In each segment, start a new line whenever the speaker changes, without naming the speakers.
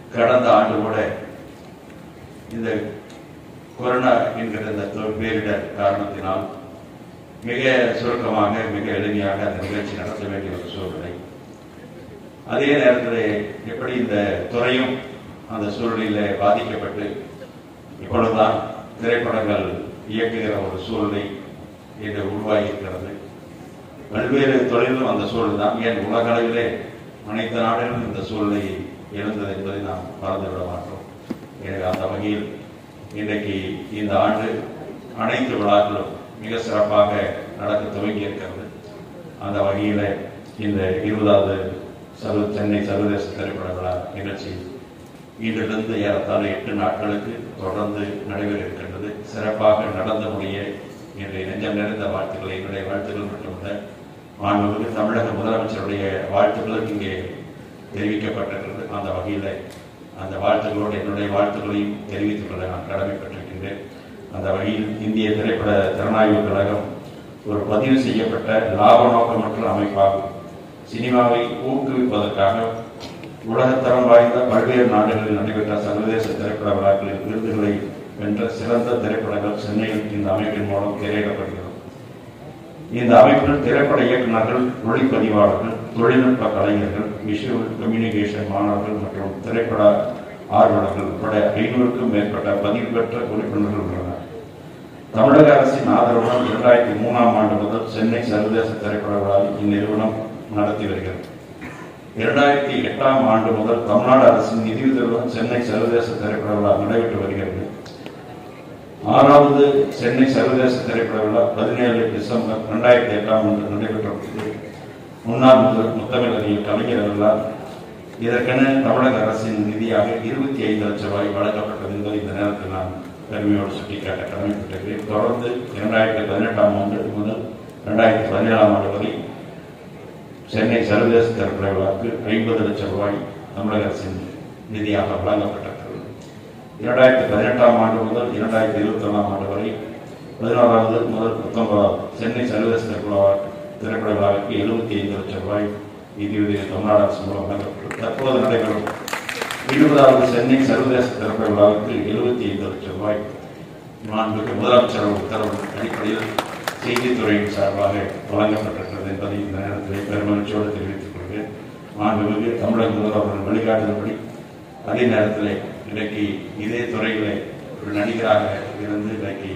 கடந்த ஆண்டு கூட இந்த கொரோனா என்கிற இந்த தொ- பேரிடர் காரணத்தினால் மிக சுருக்கமாக மிக எளிமையாக அந்த நிகழ்ச்சி நடத்த வேண்டிய ஒரு சூழ்நிலை அதே நேரத்தில் எப்படி இந்த துறையும் அந்த சூழ்நிலையில பாதிக்கப்பட்டு இப்பொழுதுதான் திரைப்படங்கள் இயக்குகிற ஒரு சூழ்நிலை இன்று உருவாகி இருக்கிறது பல்வேறு தொழிலும் அந்த சூழல் தான் ஏன் உலக அளவிலே அனைத்து நாடுகளும் இந்த சூழ்நிலை எழுந்தது என்பதை நாம் மறந்துவிட மாட்டோம் எனவே அந்த வகையில் இன்றைக்கு இந்த ஆண்டு அனைத்து விழாக்களும் மிக சிறப்பாக நடக்க துவங்கி இருக்கிறது அந்த வகையில் இந்த இருபதாவது சர்வ சென்னை சர்வதேச திரைப்பட விழா நிகழ்ச்சி இன்றிலிருந்து ஏறத்தாழ எட்டு நாட்களுக்கு தொடர்ந்து நடைபெற இருக்கின்றது சிறப்பாக நடந்து முடிய என்னுடைய நெஞ்சம் நிறைந்த வாழ்த்துக்களை என்னுடைய வாழ்த்துக்கள் மட்டுமல்ல மாண்புமிகு தமிழக முதலமைச்சருடைய வாழ்த்துக்களும் இங்கே தெரிவிக்கப்பட்டிருக்கிறது அந்த வகையில் அந்த வாழ்த்துக்களோடு என்னுடைய வாழ்த்துக்களையும் தெரிவித்துக் கொள்ள நான் கடமைப்பட்டிருக்கின்றேன் அந்த வகையில் இந்திய திரைப்பட திறனாய்வு கழகம் ஒரு பதிவு செய்யப்பட்ட லாப நோக்கமற்ற அமைப்பாகும் சினிமாவை ஊக்குவிப்பதற்காக உலகத்தரம் வாய்ந்த பல்வேறு நாடுகளில் நடைபெற்ற சர்வதேச திரைப்பட விழாக்களில் விருதுகளை வென்ற சிறந்த திரைப்படங்கள் சென்னையில் இந்த அமைப்பின் மூலம் திரையிடப்படுகிறது இந்த அமைப்பில் திரைப்பட இயக்குநர்கள் ஒளிப்பதிவாளர்கள் தொழில்நுட்ப கலைஞர்கள் விஷுவல் கம்யூனிகேஷன் மாணவர்கள் மற்றும் திரைப்பட ஆர்வலர்கள் உட்பட ஐநூறுக்கும் மேற்பட்ட பதிவு பெற்ற உறுப்பினர்கள் உள்ளனர் தமிழக அரசின் ஆதரவுடன் இரண்டாயிரத்தி மூணாம் ஆண்டு முதல் சென்னை சர்வதேச திரைப்பட விழாவை இந்நிறுவனம் நடத்தி வருகிறது இரண்டாயிரத்தி எட்டாம் ஆண்டு முதல் தமிழ்நாடு அரசின் நிதியுதவியுடன் சென்னை சர்வதேச திரைப்பட விழா நடைபெற்று வருகிறது ஆறாவது சென்னை சர்வதேச திரைப்பட விழா பதினேழு டிசம்பர் இரண்டாயிரத்தி எட்டாம் ஆண்டு நடைபெற்றது முன்னாள் முதல் முத்தமிழ் அறிஞர் கலைஞர் அவர்களால் இதற்கென தமிழக அரசின் நிதியாக இருபத்தி ஐந்து லட்சம் ரூபாய் வழங்கப்பட்டது என்பதை இந்த நேரத்தில் நான் பெருமையோடு சுட்டிக்காட்ட கடமைப்பட்டிருக்கிறேன் தொடர்ந்து இரண்டாயிரத்தி பதினெட்டாம் ஆண்டு முதல் இரண்டாயிரத்தி பதினேழாம் ஆண்டு வரை சென்னை சர்வதேச திரைப்பட விழாவுக்கு ஐம்பது லட்சம் ரூபாய் தமிழக அரசின் நிதியாக வழங்கப்பட்டிருக்கிறது இரண்டாயிரத்தி பதினெட்டாம் ஆண்டு முதல் இரண்டாயிரத்தி இருபத்தி ஒன்றாம் ஆண்டு வரை பதினோராவது முதல் பத்தொன்பதாவது சென்னை சர்வதேச திரைப்பட விழா- திரைப்பட விழாவிற்கு எழுபத்தி ஐந்து லட்சம் ரூபாய் நிதியுதவி தமிழ்நாடு அரசு மூலம் வழங்கப்பட்டது தற்போது நடைபெறும் இருபதாவது சென்னை சர்வதேச திரைப்பட விழாவிற்கு எழுபத்தி ஐந்து லட்சம் ரூபாய் மாண்புக்கு முதலமைச்சர் உத்தரவு அடிப்படையில் செய்தித்துறையின் சார்பாக வழங்கப்பட்டிருக்கிறது என்பதை இந்த நேரத்தில் பெருமகிழ்ச்சியோடு தெரிவித்துக் கொள்கிறேன் மாண்புமிகு தமிழக முதல்வர்கள் வழிகாட்டுதல்படி அதே நேரத்தில் இன்றைக்கு இதே துறையிலே ஒரு நடிகராக இருந்து இன்றைக்கு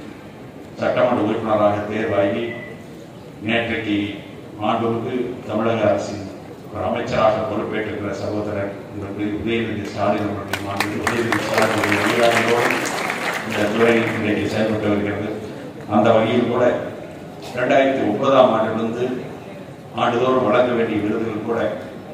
சட்டமன்ற உறுப்பினராக தேர்வாகி நேற்றைக்கு மாண்புமிகு தமிழக அரசின் ஒரு அமைச்சராக பொறுப்பேற்றிருக்கிற சகோதரர் உங்களுக்கு உதயநிதி ஸ்டாலின் அவர்களுடைய மாண்புமிகு உதயநிதி ஸ்டாலின் அவருடைய வழிகாட்டுதலோடு இந்த துறை இன்றைக்கு செயல்பட்டு வருகிறது அந்த வகையில் கூட இரண்டாயிரத்தி ஒன்பதாம் ஆண்டிலிருந்து ஆண்டுதோறும் வழங்க வேண்டிய விருதுகள் கூட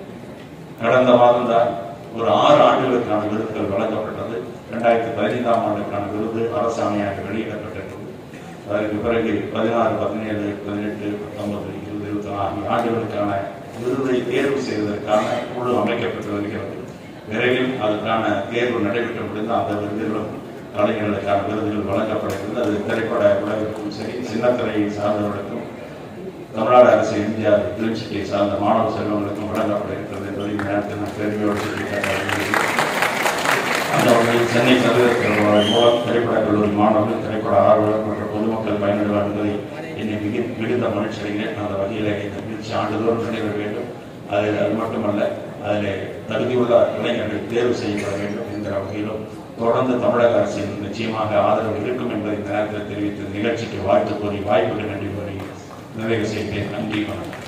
கடந்த மாதம் தான் ஒரு ஆறு ஆண்டுகளுக்கான விருதுகள் வழங்கப்பட்டது இரண்டாயிரத்தி பதினைந்தாம் ஆண்டுக்கான விருது அரசாணையாக வெளியிடப்பட்டிருக்கிறது அதற்கு பிறகு பதினாறு பதினேழு பதினெட்டு பத்தொன்பது இருபது இருபத்தி நாலு ஆகிய ஆண்டுகளுக்கான விருதை தேர்வு செய்வதற்கான குழு அமைக்கப்பட்டு வருகிறது விரைவில் அதற்கான தேர்வு நடைபெற்று முடிந்த அந்த விருதுகளும் கலைஞர்களுக்கான விருதுகள் வழங்கப்படுகிறது அது திரைப்பட உலகிற்கும் சரி சின்னத்திரையை சார்ந்தவர்களுக்கும் தமிழ்நாடு அரசு எம்ஜிஆர் பிலிம் சிட்டியை சார்ந்த மாணவ செல்வங்களுக்கும் வழங்கப்பட இருக்கிறது என்பதை இந்த நேரத்தில் நான் பெருமையோடு சுட்டிக்காட்ட விரும்புகிறேன். அந்த வகையில் சென்னை சர்வதேச திரைப்பட மூலம் திரைப்பட கல்லூரி மாணவர்கள் திரைப்பட ஆர்வலர் மற்றும் பொதுமக்கள் பயன்படுவார் என்பதை என்னை மிகு மிகுந்த மகிழ்ச்சி அடைகிறேன் அந்த வகையில் இந்த நிகழ்ச்சி ஆண்டுதோறும் நடைபெற வேண்டும் அது அது மட்டுமல்ல அதில் தகுதியுள்ள இளைஞர்கள் தேர்வு செய்யப்பட வேண்டும் என்கிற வகையிலும் தொடர்ந்து தமிழக அரசின் நிச்சயமாக ஆதரவு இருக்கும் என்பதை இந்த நேரத்தில் தெரிவித்து நிகழ்ச்சிக்கு வாழ்த்து கூறி வாய்ப்புக்கு நன்றி கூறி நிறைவு செய்கிறேன் நன்றி வணக்கம்